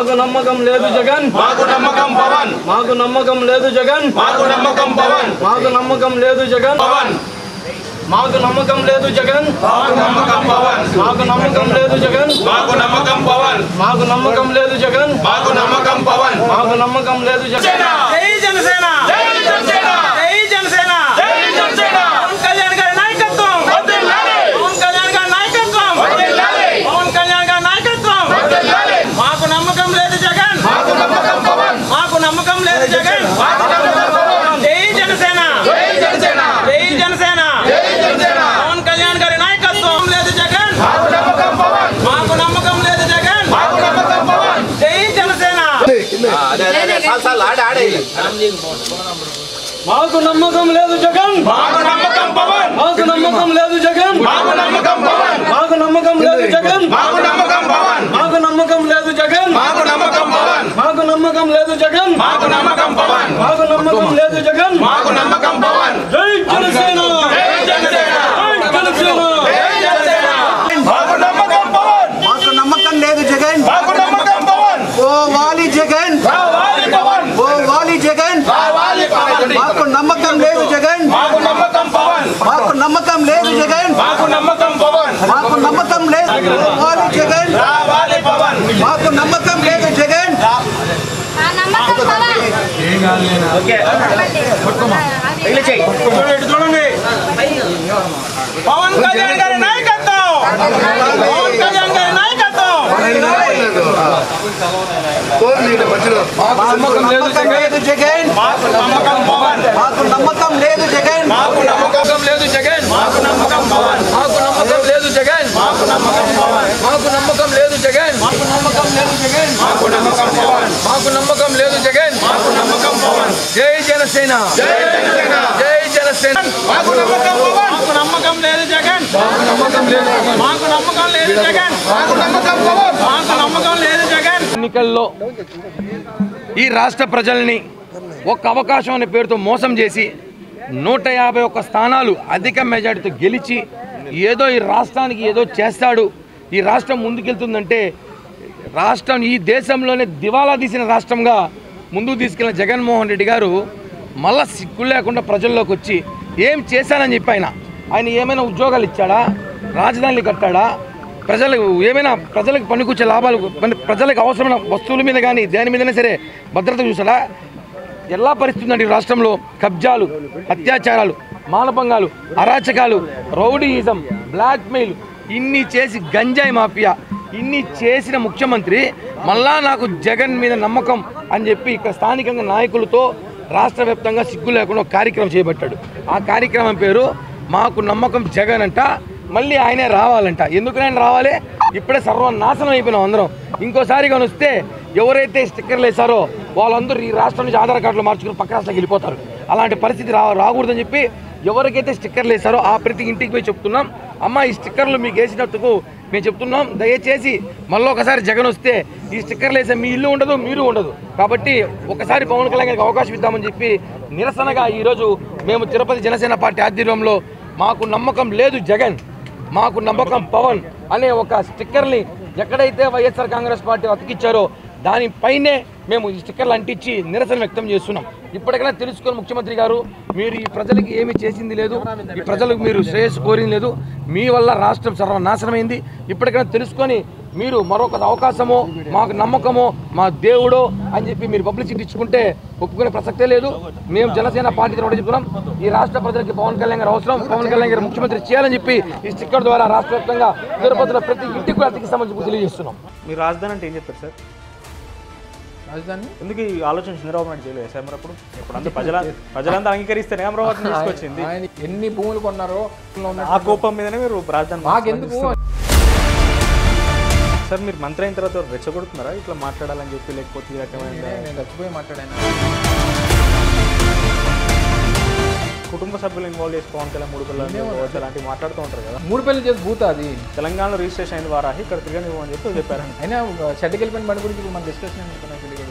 మాకు నమ్మకం లేదు జగన్ మాకు నమ్మకం పవన్ మాకు నమ్మకం లేదు జగన్ మాకు నమ్మకం పవన్ మాకు నమ్మకం లేదు జగన్ పవన్ మాకు నమ్మకం లేదు జగన్ మాకు నమ్మకం పవన్ మాకు నమ్మకం లేదు జగన్ మాకు నమ్మకం పవన్ మాకు నమ్మకం లేదు జగన్ మాకు నమ్మకం పవన్ మాకు నమ్మకం లేదు జగన్ జై జనసేన జై జనసేన జై జనసేన జై జనసేన పవన్ కళ్యాణ్ గారి నాయకత్వం వర్ధిల్లాలి! పవన్ కళ్యాణ్ గారి నాయకత్వం వర్ధిల్లాలి! పవన్ కళ్యాణ్ గారి నాయకత్వం వర్ధిల్లాలి! మాకు నమ్మకం లేదు జగన్ మాకు నమ్మకం పవన్ మాకు నమ్మకం లేదు జగన్ మాకు నమ్మకం పవన్ జై జనసేన జై జనసేన జై జనసేన జై జనసేన పవన్ కళ్యాణ్ గారి నాయకత్వం లేదు జగన్ మాకు నమ్మకం పవన్ మాకు నమ్మకం లేదు జగన్ మాకు నమ్మకం పవన్ జై జనసేన మాకు నమ్మకం లేదు జగన్ మాకు నమ్మకం పవన్ మాకు నమ్మకం లేదు జగన్ మాకు నమ్మకం పవన్ మాకు నమ్మకం లేదు జగన్ మాకు నమ్మకం పవన్ మాకు నమ్మకం లేదు జగన్ మాకు నమ్మకం పవన్ మాకు నమ్మకం లేదు జగన్ మాకు నమ్మకం పవన్ మాకు నమ్మకం లేదు జగన్ మాకు నమ్మకం పవన్ జై జనసేన జై జనసేన జై జనసేన జై జనసేన మాకు నమ్మకం పవన్ మాకు నమ్మకం లేదు జగన్ మాకు నమ్మకం పవన్ ఓ వాలి జగన్ రావాలి పవన్ ఓ వాలి జగన్ రావాలి పవన్ మాకు నమ్మకం లేదు జగన్ మాకు నమ్మకం పవన్ మాకు నమ్మకం లేదు జగన్ మాకు నమ్మకం పవన్ మాకు నమ్మకం లేదు ఓ వాలి జగన్ రావాలి పవన్ మాకు నమ్మకం లేదు జగన్ ఆ నమ్మకం పవన్ చూడండి పవన్ కళ్యాణ్ గారి నాయకత్వం పవన్ కళ్యాణ్ గారి నాయకత్వం మాకు నమ్మకం లేదు జగన్ మాకు నమ్మకం పవన్ మాకు నమ్మకం లేదు జగన్ మాకు నమ్మకం లేదు జగన్ మాకు నమ్మకం పవన్ మాకు నమ్మకం లేదు జగన్ మాకు నమ్మకం పవన్ మాకు నమ్మకం లేదు జగన్ మాకు నమ్మకం లేదు జగన్ మాకు నమ్మకం పవన్ మాకు నమ్మకం లేదు జగన్ మాకు నమ్మకం పవన్ జై జనసేన జై జనసేన జై జనసేన మాకు నమ్మకం పవన్ మాకు నమ్మకం లేదు జగన్ నమ్మకం లేదు మాకు నమ్మకం లేదు జగన్ మాకు నమ్మకం పవన్ మాకు నమ్మకం లేదు జగన్ ఎన్నికల్లో ఈ రాష్ట్ర ప్రజల్ని ఒక్క అవకాశం అనే పేరుతో మోసం చేసి నూట యాభై ఒక్క స్థానాలు అధిక మెజార్టీతో గెలిచి ఏదో ఈ రాష్ట్రానికి ఏదో చేస్తాడు ఈ రాష్ట్రం ముందుకెళ్తుందంటే రాష్ట్రం ఈ దేశంలోనే దివాలా తీసిన రాష్ట్రంగా ముందుకు తీసుకెళ్లిన జగన్మోహన్ రెడ్డి గారు మళ్ళా సిగ్గు లేకుండా ప్రజల్లోకి వచ్చి ఏం చేశానని చెప్పి ఆయన ఆయన ఏమైనా ఉద్యోగాలు ఇచ్చాడా రాజధానులు కట్టాడా ప్రజలకు ఏమైనా ప్రజలకు పనికొచ్చే లాభాలు మన- ప్రజలకు అవసరమైన వస్తువుల మీద కానీ దేని మీదైనా సరే భద్రత చూసాడా ఎలా పరిస్థితి ఉందండి ఈ రాష్ట్రంలో కబ్జాలు అత్యాచారాలు మానభంగాలు అరాచకాలు రౌడీయిజం బ్లాక్మెయిల్ ఇన్ని చేసి గంజాయి మాఫియా ఇన్ని చేసిన ముఖ్యమంత్రి మళ్ళా నాకు జగన్ మీద నమ్మకం అని చెప్పి ఇక్కడ స్థానికంగా నాయకులతో రాష్ట్ర వ్యాప్తంగా సిగ్గు లేకుండా ఒక కార్యక్రమం చేపట్టాడు ఆ కార్యక్రమం పేరు మాకు నమ్మకం జగన్ అంట మళ్ళీ ఆయనే రావాలంట ఎందుకు ఆయన రావాలి ఇప్పుడే సర్వనాశనం అయిపోయినాం అందరం ఇంకోసారి కానీ వస్తే ఎవరైతే స్టిక్కర్లు వేశారో వాళ్ళందరూ ఈ రాష్ట్రం నుంచి ఆధార్ కార్డులు మార్చుకుని పక్క రాష్ట్రాలకు వెళ్ళిపోతారు అలాంటి పరిస్థితి రా రాకూడదని చెప్పి ఎవరికైతే స్టిక్కర్లు వేశారో ఆ ప్రతి ఇంటికి పోయి చెప్తున్నాం అమ్మ ఈ స్టిక్కర్లు మీకు వేసినందుకు మేము చెప్తున్నాం దయచేసి మళ్ళీ ఒకసారి జగన్ వస్తే ఈ స్టిక్కర్లు వేసే మీ ఇల్లు ఉండదు మీరు ఉండదు కాబట్టి ఒకసారి పవన్ కళ్యాణ్ గారికి అవకాశం ఇద్దామని చెప్పి నిరసనగా ఈరోజు మేము తిరుపతి జనసేన పార్టీ ఆధ్వర్యంలో మాకు నమ్మకం లేదు జగన్ మాకు నమ్మకం పవన్ అనే ఒక స్టిక్కర్ని ఎక్కడైతే వైఎస్ఆర్ కాంగ్రెస్ పార్టీ అతికిచ్చారో దానిపైనే మేము ఈ స్టిక్కర్లు అంటించి నిరసన వ్యక్తం చేస్తున్నాం ఇప్పటికైనా తెలుసుకొని ముఖ్యమంత్రి గారు మీరు ఈ ప్రజలకి ఏమీ చేసింది లేదు ఈ ప్రజలకు మీరు శ్రేయస్సు కోరింది లేదు మీ వల్ల రాష్ట్రం సర్వనాశనమైంది ఇప్పటికైనా తెలుసుకొని మీరు మరొక అవకాశమో మాకు నమ్మకమో మా దేవుడో అని చెప్పి మీరు పబ్లిసిటీ ఇచ్చుకుంటే ఒప్పుకునే ప్రసక్తే లేదు మేము జనసేన పార్టీ తరఫున చెప్తున్నాం ఈ రాష్ట్ర ప్రజలకి పవన్ కళ్యాణ్ గారు అవసరం పవన్ కళ్యాణ్ గారు ముఖ్యమంత్రి చేయాలని చెప్పి ఈ స్టిక్కర్ ద్వారా రాష్ట్ర వ్యాప్తంగా తిరుపతిలో ప్రతి ఇంటికి అతికి సంబంధించి తెలియజేస్తున్నాం మీరు రాజధాని అంటే ఏం చెప్పారు సార్ రాజధాని ఎందుకు ఈ ఆలోచన చంద్రబాబు నాయుడు చేయలేదు సార్ మరి అప్పుడు ఇప్పుడు అంతా ప్రజల ప్రజలంతా అంగీకరిస్తేనే అమరావతిని తీసుకొచ్చింది ఆయన ఎన్ని భూములు కొన్నారో లో ఉన్న- ఆ కోపం మీదనే మీరు రాజధాని మాకెందుకు సార్ మీరు మంత్రి అయిన తర్వాత రెచ్చగొడుతున్నారా ఇట్లా మాట్లాడాలని చెప్పి లేకపోతే ఈ రకమైన నేను చచ్చిపోయి మాట్లాడాను కుటుంబ సభ్యులు ఇన్వాల్వ్ చేసి పవన్ కళ్యాణ్ మూడు పిల్లలు కావచ్చు, అలాంటివి మాట్లాడుతూ ఉంటారు కదా మూడు పెళ్లి చేసి భూత అది తెలంగాణలో రిజిస్ట్రేషన్ అయిన వారాహి ఇక్కడ తిరగనివ్వమని చెప్పి చెప్పారు అయినా షెడ్కి వెళ్ళిపోయిన బండి గురించి ఇప్పుడు మన డిస్కషన్ ఎందుకు నాకు తెలియదు